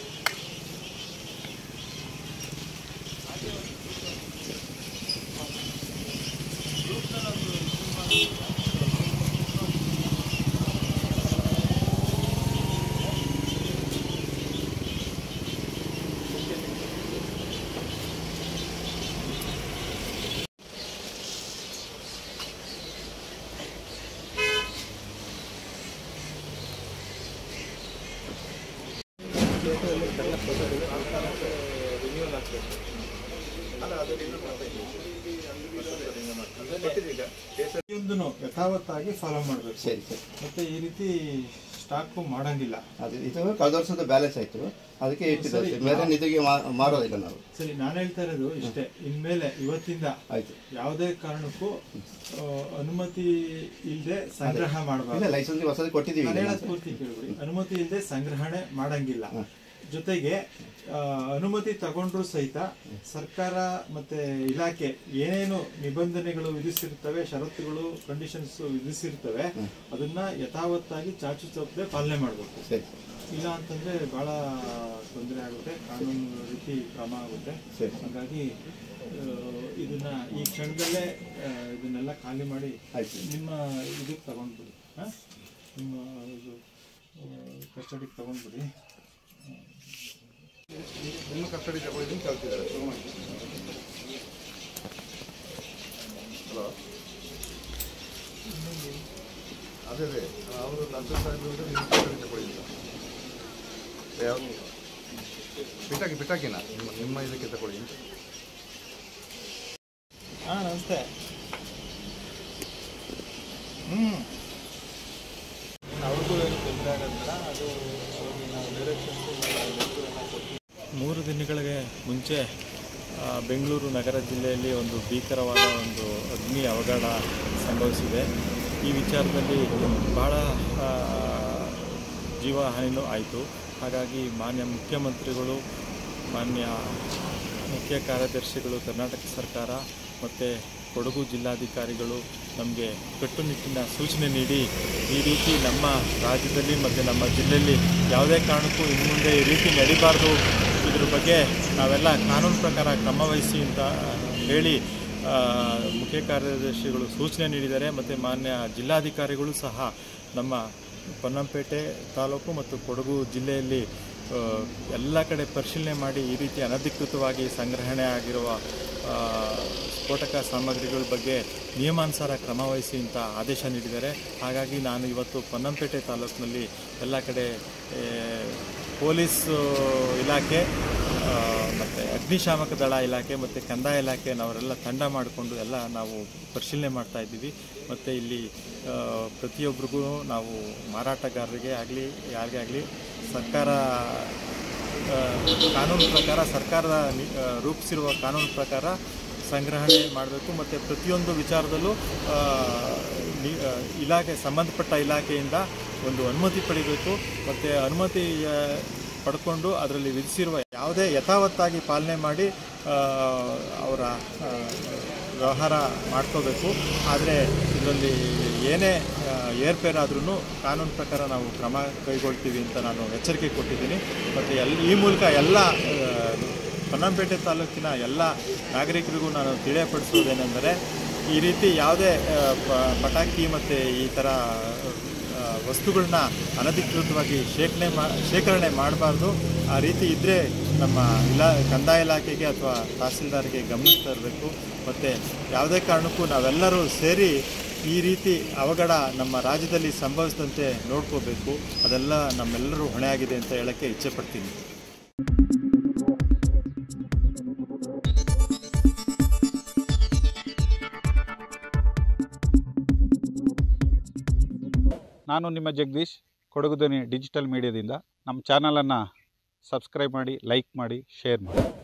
ಪ್ರತಿಯೊಂದನ್ನು ಯಥಾವತ್ತಾಗಿ ಫಾಲೋ ಮಾಡಬೇಕು ಸರಿ ಸರಿ ಮತ್ತೆ ಈ ರೀತಿ ಸ್ಟಾಕ್ ಮಾಡಂಗಿಲ್ಲ ಅದು ಇದು ಕಳೆದ ವರ್ಷದ ಬ್ಯಾಲೆನ್ಸ್ ಆಯ್ತು ಅದಕ್ಕೆ ಇಟ್ಟಿದ್ದಾರೆ ಸರಿ. ಬೇರೆ ನಿಧಿಗೆ ಮಾ- ಮಾರೋದಿಲ್ಲ ನಾವು ಸರಿ ನಾನು ಹೇಳ್ತಾ ಇರೋದು ಇಷ್ಟೇ ಇನ್ಮೇಲೆ ಇವತ್ತಿಂದ ಆಯ್ತು ಯಾವುದೇ ಕಾರಣಕ್ಕೂ ಆ, ಅನುಮತಿ ಇಲ್ಲದೆ ಸಂಗ್ರಹ ಇಲ್ಲ ಮಾಡಬಾರ್ದು ಲೈಸೆನ್ಸ್ ಹೊಸದು ಕೊಟ್ಟಿದ್ದೀವಿ ನಾನು ಈಗ. ಹೇಳೋದು ಪೂರ್ತಿ ಕೇಳ್ಬಿಡಿ ಅನುಮತಿ ಇಲ್ಲದೆ ಸಂಗ್ರಹಣೆ ಮಾಡಂಗಿಲ್ಲ ಹ್ಮ್. ಜೊತೆಗೆ ಆ, ಅನುಮತಿ ತಗೊಂಡ್ರು ಸಹಿತ ಸರ್ಕಾರ ಮತ್ತೆ ಇಲಾಖೆ ಏನೇನು ನಿಬಂಧನೆಗಳು ವಿಧಿಸಿರ್ತವೆ ಷರತ್ತುಗಳು ಕಂಡೀಷನ್ಸ್ ವಿಧಿಸಿರ್ತವೆ ಅದನ್ನ ಯಥಾವತ್ತಾಗಿ ಚಾಚು ತಪ್ಪದೆ ಪಾಲನೆ ಮಾಡಬೇಕು ಸರಿ ಇಲ್ಲ ಅಂತಂದ್ರೆ ಬಹಳ ತೊಂದರೆ ಆಗುತ್ತೆ ಕಾನೂನು ರೀತಿ ಕ್ರಮ ಆಗುತ್ತೆ ಸರಿ. ಹಾಗಾಗಿ ಆ, ಇದನ್ನ ಈ ಕ್ಷಣದಲ್ಲೇ ಆ, ಇದನ್ನೆಲ್ಲ ಖಾಲಿ ಮಾಡಿ ಆಯ್ತು ನಿಮ್ಮ ಇದಕ್ಕೆ ತಗೊಂಡ್ಬಿಡಿ ಹಾ? ನಿಮ್ಮ ಇದು ಕಸ್ಟಡಿಗೆ ತಗೊಂಡ್ಬಿಡಿ ನಿಮ್ಮ ಕಸ್ಟಡಿ ತಗೊಳ್ಳಿ ಕಳ್ಸಿದ್ದಾರೆ ಹಲೋ ಅದೇ ಅದೇ ಅವರು ಡಾಕ್ಟರ್ ಸಾಹೇಬ್ ಹೇಳಿದ್ರೆ ನಿಮ್ಮ ಕಸ್ಟಡಿ ತಗೊಳ್ಳಿ ಅಂತ ಯಾವುದು ಬಿಟ್ಟಾಕಿ ಬಿಟ್ಟಾಕಿನ ನಿಮ್ಮ ನಿಮ್ಮ ಇದಕ್ಕೆ ತಗೊಳ್ಳಿ ಅಂತ ಹಾ ನಮಸ್ತೆ ಹ್ಮ್ ಅವ್ರಿಗೂ ಏನು ತೊಂದರೆ ಆಗೋದಿಲ್ಲ ಅದು ಅವ್ರಿಗೆ ನಾವು ಡೈರೆಕ್ಷನ್ಸ್ ಮೂರು ದಿನಗಳಿಗೆ ಮುಂಚೆ ಆ, ಬೆಂಗಳೂರು ನಗರ ಜಿಲ್ಲೆಯಲ್ಲಿ ಒಂದು ಭೀಕರವಾದ ಒಂದು ಅಗ್ನಿ ಅವಘಡ ಸಂಭವಿಸಿದೆ ಈ ವಿಚಾರದಲ್ಲಿ ಭಾಳ ಆ, ಜೀವಹಾನಿನೂ ಆಯಿತು ಹಾಗಾಗಿ ಮಾನ್ಯ ಮುಖ್ಯಮಂತ್ರಿಗಳು ಮಾನ್ಯ ಮುಖ್ಯ ಕಾರ್ಯದರ್ಶಿಗಳು ಕರ್ನಾಟಕ ಸರ್ಕಾರ ಮತ್ತು ಕೊಡಗು ಜಿಲ್ಲಾಧಿಕಾರಿಗಳು ನಮಗೆ ಕಟ್ಟುನಿಟ್ಟಿನ ಸೂಚನೆ ನೀಡಿ ಈ ರೀತಿ ನಮ್ಮ ರಾಜ್ಯದಲ್ಲಿ ಮತ್ತು ನಮ್ಮ ಜಿಲ್ಲೆಯಲ್ಲಿ ಯಾವುದೇ ಕಾರಣಕ್ಕೂ ಇನ್ನು ಮುಂದೆ ಈ ರೀತಿ ನಡಿಬಾರ್ದು ಇದ್ರ ಬಗ್ಗೆ ನಾವೆಲ್ಲ ಕಾನೂನು ಪ್ರಕಾರ ಕ್ರಮ ವಹಿಸಿ ಅಂತ ಹೇಳಿ ಆ, ಮುಖ್ಯ ಕಾರ್ಯದರ್ಶಿಗಳು ಸೂಚನೆ ನೀಡಿದ್ದಾರೆ ಮತ್ತು ಮಾನ್ಯ ಜಿಲ್ಲಾಧಿಕಾರಿಗಳು ಸಹ ನಮ್ಮ ಪೊನ್ನಂಪೇಟೆ ತಾಲೂಕು ಮತ್ತು ಕೊಡಗು ಜಿಲ್ಲೆಯಲ್ಲಿ ಆ, ಎಲ್ಲ ಕಡೆ ಪರಿಶೀಲನೆ ಮಾಡಿ ಈ ರೀತಿ ಅನಧಿಕೃತವಾಗಿ ಸಂಗ್ರಹಣೆ ಆಗಿರುವ ಆ, ಸ್ಫೋಟಕ ಸಾಮಗ್ರಿಗಳ ಬಗ್ಗೆ ನಿಯಮಾನುಸಾರ ಕ್ರಮ ವಹಿಸಿ ಅಂತ ಆದೇಶ ನೀಡಿದ್ದಾರೆ ಹಾಗಾಗಿ ನಾನು ಇವತ್ತು ಪೊನ್ನಂಪೇಟೆ ತಾಲೂಕಿನಲ್ಲಿ ಎಲ್ಲ ಕಡೆ ಆ, ಪೊಲೀಸ್ ಇಲಾಖೆ ಮತ್ತು ಅಗ್ನಿಶಾಮಕ ದಳ ಇಲಾಖೆ ಮತ್ತು ಕಂದಾಯ ಇಲಾಖೆನವರೆಲ್ಲ ತಂಡ ಮಾಡಿಕೊಂಡು ಎಲ್ಲ ನಾವು ಪರಿಶೀಲನೆ ಮಾಡ್ತಾ ಇದ್ದೀವಿ ಮತ್ತು ಇಲ್ಲಿ ಆ, ಪ್ರತಿಯೊಬ್ಬರಿಗೂ ನಾವು ಮಾರಾಟಗಾರರಿಗೆ ಆಗಲಿ ಯಾರಿಗೇ ಆಗಲಿ ಸರ್ಕಾರ ಆ, ಕಾನೂನು ಪ್ರಕಾರ ಸರ್ಕಾರದ ನಿ- ಆ, ರೂಪಿಸಿರುವ ಕಾನೂನು ಪ್ರಕಾರ ಸಂಗ್ರಹಣೆ ಮಾಡಬೇಕು ಮತ್ತು ಪ್ರತಿಯೊಂದು ವಿಚಾರದಲ್ಲೂ ಆ, ನಿ- ಆ, ಇಲಾಖೆ ಸಂಬಂಧಪಟ್ಟ ಇಲಾಖೆಯಿಂದ ಒಂದು ಅನುಮತಿ ಪಡಿಬೇಕು ಮತ್ತು ಅನುಮತಿ ಆ, ಪಡ್ಕೊಂಡು ಅದರಲ್ಲಿ ವಿಧಿಸಿರುವ ಯಾವುದೇ ಯಥಾವತ್ತಾಗಿ ಪಾಲನೆ ಮಾಡಿ ಆ, ಅವರ ಆ, ವ್ಯವಹಾರ ಮಾಡ್ಕೋಬೇಕು ಆದರೆ ಇದರಲ್ಲಿ ಏನೇ ಆ, ಏರ್ಪೇರಾದ್ರೂ ಕಾನೂನು ಪ್ರಕಾರ ನಾವು ಕ್ರಮ ಕೈಗೊಳ್ತೀವಿ ಅಂತ ನಾನು ಎಚ್ಚರಿಕೆ ಕೊಟ್ಟಿದ್ದೀನಿ ಮತ್ತು ಎಲ್ ಈ ಮೂಲಕ ಎಲ್ಲ ಆ, ಪೊನ್ನಂಪೇಟೆ ತಾಲೂಕಿನ ಎಲ್ಲ ನಾಗರಿಕರಿಗೂ ನಾನು ತಿಳಿಯಪಡಿಸುವುದೇನೆಂದರೆ ಈ ರೀತಿ ಯಾವುದೇ ಆ, ಪ- ಪಟಾಕಿ ಮತ್ತು ಈ ಥರ ಆ, ವಸ್ತುಗಳನ್ನ ಅನಧಿಕೃತವಾಗಿ ಶೇಖರಣೆ ಮಾ ಶೇಖರಣೆ ಮಾಡಬಾರ್ದು ಆ ರೀತಿ ಇದ್ದರೆ ನಮ್ಮ ಇಲಾ ಕಂದಾಯ ಇಲಾಖೆಗೆ ಅಥವಾ ತಹಸೀಲ್ದಾರ್ಗೆ ಗಮನಕ್ಕೆ ತರಬೇಕು ಮತ್ತು ಯಾವುದೇ ಕಾರಣಕ್ಕೂ ನಾವೆಲ್ಲರೂ ಸೇರಿ ಈ ರೀತಿ ಅವಘಡ ನಮ್ಮ ರಾಜ್ಯದಲ್ಲಿ ಸಂಭವಿಸಿದಂತೆ ನೋಡ್ಕೋಬೇಕು ಅದೆಲ್ಲ ನಮ್ಮೆಲ್ಲರೂ ಹೊಣೆಯಾಗಿದೆ ಅಂತ ಹೇಳೋಕ್ಕೆ ಇಚ್ಛೆ ಪಡ್ತೀನಿ ನಾನು ನಿಮ್ಮ ಜಗದೀಶ್ ಕೊಡಗು ಧ್ವನಿ ಡಿಜಿಟಲ್ ಮೀಡಿಯಾದಿಂದ ನಮ್ಮ ಚಾನಲನ್ನು ಸಬ್ಸ್ಕ್ರೈಬ್ ಮಾಡಿ ಲೈಕ್ ಮಾಡಿ ಶೇರ್ ಮಾಡಿ